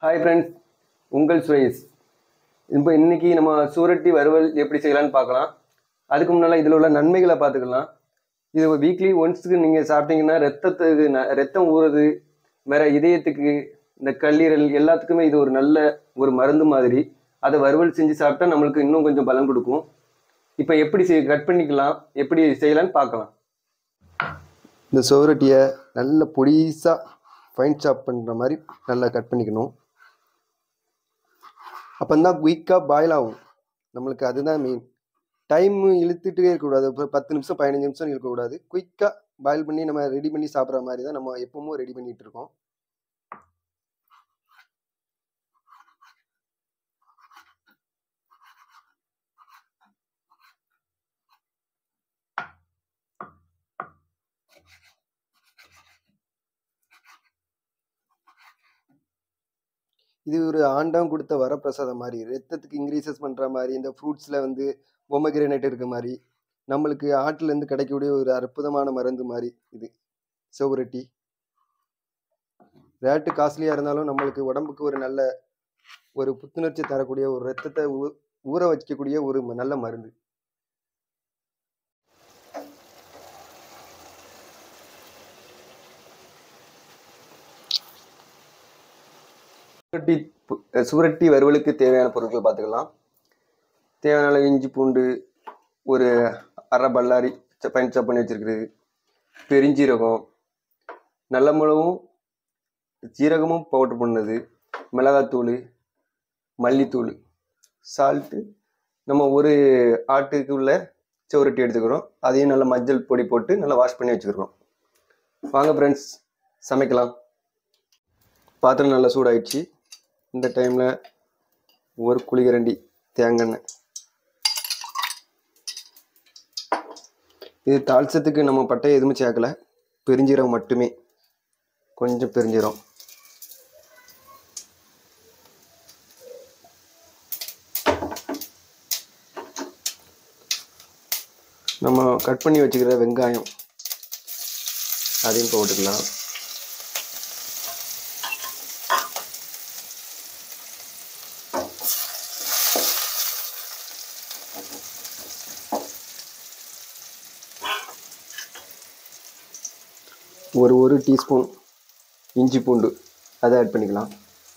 hi friends உங்கள் ஸ்வைஸ் இப்போ இன்னைக்கு நம்ம சூரட்டி வறுவல் எப்படி செய்யலாம்னு பார்க்கலாம் அதுக்கு முன்னால் இதில் உள்ள நன்மைகளை பார்த்துக்கலாம் இது வீக்லி ஒன்ஸுக்கு நீங்கள் சாப்பிட்டீங்கன்னா ரத்தத்துக்கு ந- ரத்தம் ஊறுது வேற இதயத்துக்கு இந்த கல்லீரல் எல்லாத்துக்குமே இது ஒரு நல்ல ஒரு மருந்து மாதிரி அதை வறுவல் செஞ்சு சாப்பிட்டா நம்மளுக்கு இன்னும் கொஞ்சம் பலன் கொடுக்கும் இப்போ எப்படி செய் கட் பண்ணிக்கலாம் எப்படி செய்யலாம்னு பார்க்கலாம் இந்த சுவரொட்டியை நல்ல பொடிசாக ஃபைன் சாப் பண்ணுற மாதிரி நல்லா கட் பண்ணிக்கணும் அப்போ தான் குயிக்காக பாயில் ஆகும் நம்மளுக்கு அதுதான் மெயின் டைம் இழுத்துட்டே இருக்கக்கூடாது இப்போ பத்து நிமிஷம் பதினஞ்சு நிமிஷம் இருக்கக்கூடாது குயிக்காக பாயில் பண்ணி நம்ம ரெடி பண்ணி சாப்பிட்ற மாதிரி தான் நம்ம எப்பவும் ரெடி பண்ணிட்டு இருக்கோம் இது ஒரு ஆண்டாம் கொடுத்த வரப்பிரசாதம் மாதிரி ரத்தத்துக்கு இன்க்ரீசஸ் பண்ணுற மாதிரி இந்த ஃப்ரூட்ஸில் வந்து பொமகிரேனேட் இருக்க மாதிரி நம்மளுக்கு ஆட்டிலேருந்து கிடைக்கக்கூடிய ஒரு அற்புதமான மருந்து மாதிரி இது சுவரொட்டி ரேட்டு காஸ்ட்லியாக இருந்தாலும் நம்மளுக்கு உடம்புக்கு ஒரு நல்ல ஒரு புத்துணர்ச்சி தரக்கூடிய ஒரு ரத்தத்தை ஊ- ஊற வைக்கக்கூடிய ஒரு ம- நல்ல மருந்து சுரட்டி பு- சுரட்டி வறுவலுக்கு தேவையான பொருட்கள் பார்த்துக்கலாம் தேவையான அளவு இஞ்சி பூண்டு ஒரு அரை பல்லாரி ச- பைன் சாப் பண்ணி வச்சிருக்கிறது பெருஞ்சீரகம் நல்ல மிளகும் ஜீரகமும் பவுடர் பண்ணது மிளகாத்தூள் மல்லித்தூள் சால்ட்டு நம்ம ஒரு ஆட்டுக்கு உள்ள சுவரொட்டி எடுத்துக்கிறோம் அதையும் நல்லா மஞ்சள் பொடி போட்டு நல்லா வாஷ் பண்ணி வச்சுக்கிறோம் வாங்க ஃப்ரெண்ட்ஸ் சமைக்கலாம் பாத்திரம் நல்லா சூடாயிடுச்சு இந்த டைமில் ஒரு குளிகரண்டி தேங்காய் எண்ணெய் இது தாளிச்சத்துக்கு நம்ம பட்டை எதுவுமே சேர்க்கல பெருஞ்சீரகம் மட்டுமே கொஞ்சம் பெருஞ்சீரகம் நம்ம கட் பண்ணி வச்சுக்கிற வெங்காயம் அதையும் போட்டுக்கலாம் ஒரு ஒரு டீஸ்பூன் இஞ்சி பூண்டு அதை ஆட் பண்ணிக்கலாம்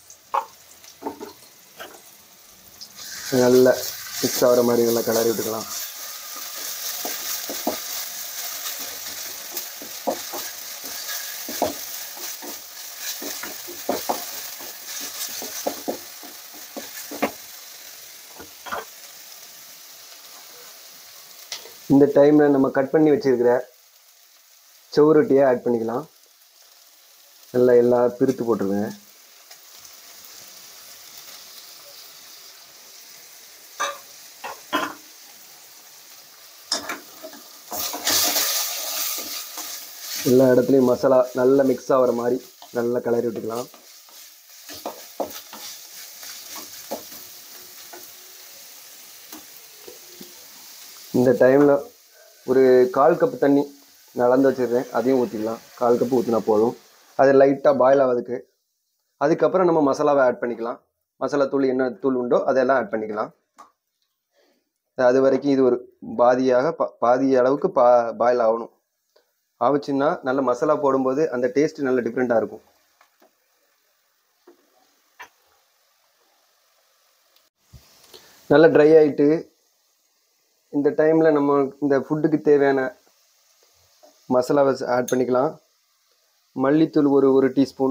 நல்லா மிக்ஸ் ஆகிற மாதிரி நல்லா கிளறி விட்டுக்கலாம் இந்த டைமில் நம்ம கட் பண்ணி வச்சிருக்கிற சுவரொட்டியை ஆட் பண்ணிக்கலாம் நல்லா எல்லா பிரித்து போட்டுருங்க எல்லா இடத்துலையும் மசாலா நல்லா மிக்ஸ் ஆகிற மாதிரி நல்லா கிளறி விட்டுக்கலாம் இந்த டைமில் ஒரு கால் கப் தண்ணி நலந்து வச்சிருக்கேன் அதையும் ஊற்றிக்கலாம் கால் கப்பு ஊற்றினா போதும் அது லைட்டாக பாயில் ஆகுதுக்கு அதுக்கப்புறம் நம்ம மசாலாவை ஆட் பண்ணிக்கலாம் மசாலா தூள் என்ன தூள் உண்டோ அதெல்லாம் ஆட் பண்ணிக்கலாம் அது வரைக்கும் இது ஒரு பாதியாக பா பாதி அளவுக்கு பா பாயில் ஆகணும் ஆகுச்சுன்னா நல்ல மசாலா போடும்போது அந்த டேஸ்ட் நல்ல டிஃப்ரெண்ட்டாக இருக்கும் நல்லா ட்ரை ஆயிட்டு இந்த டைமில் நம்ம இந்த ஃபுட்டுக்கு தேவையான மசாலாவை ஆட் பண்ணிக்கலாம் மல்லித்தூள் ஒரு ஒரு டீஸ்பூன்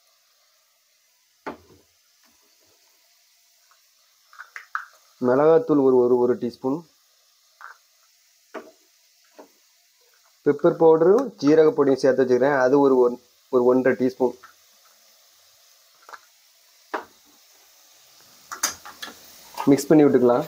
மிளகாத்தூள் ஒரு ஒரு ஒரு டீஸ்பூன் பெப்பர் பவுடரும் ஜீரக பொடியும் சேர்த்து வச்சுக்கிறேன் அது ஒரு ஒன் ஒரு ஒன்றரை டீஸ்பூன் மிக்ஸ் பண்ணி விட்டுக்கலாம்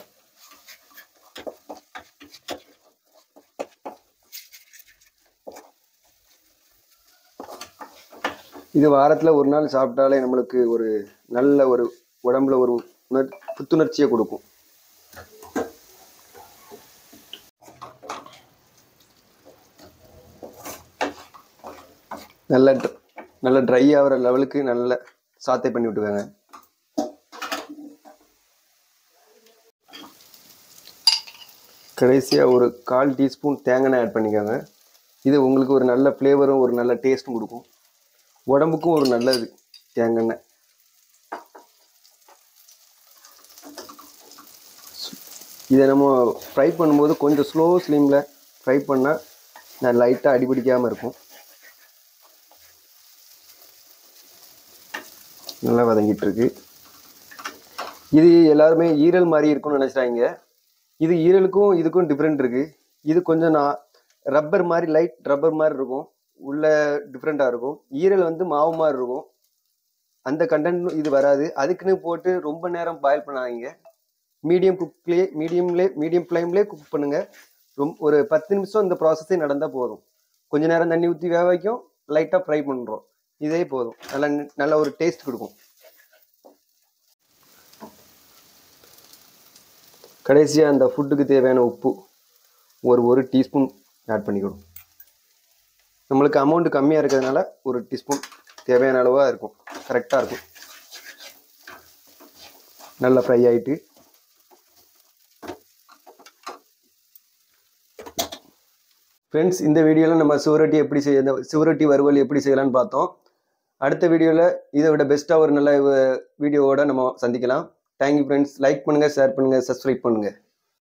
இது வாரத்தில் ஒரு நாள் சாப்பிட்டாலே நம்மளுக்கு ஒரு நல்ல ஒரு உடம்புல ஒரு உணர் புத்துணர்ச்சியை கொடுக்கும் நல்ல dr- நல்ல ட்ரை ஆகிற லெவலுக்கு நல்ல சாத்தை பண்ணி விட்டுக்கோங்க கடைசியாக ஒரு கால் டீஸ்பூன் தேங்காய் ஆட் பண்ணிக்கோங்க இது உங்களுக்கு ஒரு நல்ல ஃப்ளேவரும் ஒரு நல்ல டேஸ்ட்டும் கொடுக்கும் உடம்புக்கும் ஒரு நல்லது தேங்காய் இதை நம்ம ஃப்ரை பண்ணும்போது கொஞ்சம் ஸ்லோ ஸ்லீமில் ஃப்ரை பண்ணால் நான் லைட்டாக அடிபிடிக்காமல் இருக்கும் நல்லா வதங்கிட்டு இருக்கு இது எல்லாருமே ஈரல் மாதிரி இருக்கும்னு நினச்சிட்டாங்க இது ஈரலுக்கும் இதுக்கும் டிஃப்ரெண்ட் இருக்கு இது கொஞ்சம் நான் ரப்பர் மாதிரி லைட் ரப்பர் மாதிரி இருக்கும் உள்ள டிஃப்ரெண்ட்டாக இருக்கும் ஈரல் வந்து மாவு மாதிரி இருக்கும் அந்த கண்டென்ட் இது வராது அதுக்குன்னு போட்டு ரொம்ப நேரம் பாயில் பண்ணாதீங்க மீடியம் குக்லேயே மீடியம்லே மீடியம் ஃப்ளேம்லேயே குக் பண்ணுங்க ரொம்ப ஒரு பத்து நிமிஷம் இந்த ப்ராசஸே நடந்தால் போதும் கொஞ்ச நேரம் தண்ணி ஊற்றி வேக வைக்கும் லைட்டாக ஃப்ரை பண்ணுறோம் இதே போதும் நல்ல நல்ல ஒரு டேஸ்ட் கொடுக்கும் கடைசியாக அந்த ஃபுட்டுக்கு தேவையான உப்பு ஒரு ஒரு டீஸ்பூன் ஆட் பண்ணிக்கணும் நம்மளுக்கு அமௌண்ட் கம்மியாக இருக்கிறதுனால ஒரு டீஸ்பூன் தேவையான அளவாக இருக்கும் கரெக்டாக இருக்கும் நல்லா ஃப்ரை ஆகிட்டு ஃப்ரெண்ட்ஸ் இந்த வீடியோவில் நம்ம சுவரொட்டி எப்படி செய்ய இந்த சுவரொட்டி வறுவல் எப்படி செய்யலாம்னு பார்த்தோம் அடுத்த வீடியோவில் இதை விட பெஸ்ட்டாக ஒரு நல்ல வீடியோவோட நம்ம சந்திக்கலாம் தேங்க்யூ ஃப்ரெண்ட்ஸ் லைக் பண்ணுங்கள் ஷேர் பண்ணுங்கள் சப்ஸ்கிரைப் பண்ணுங்கள்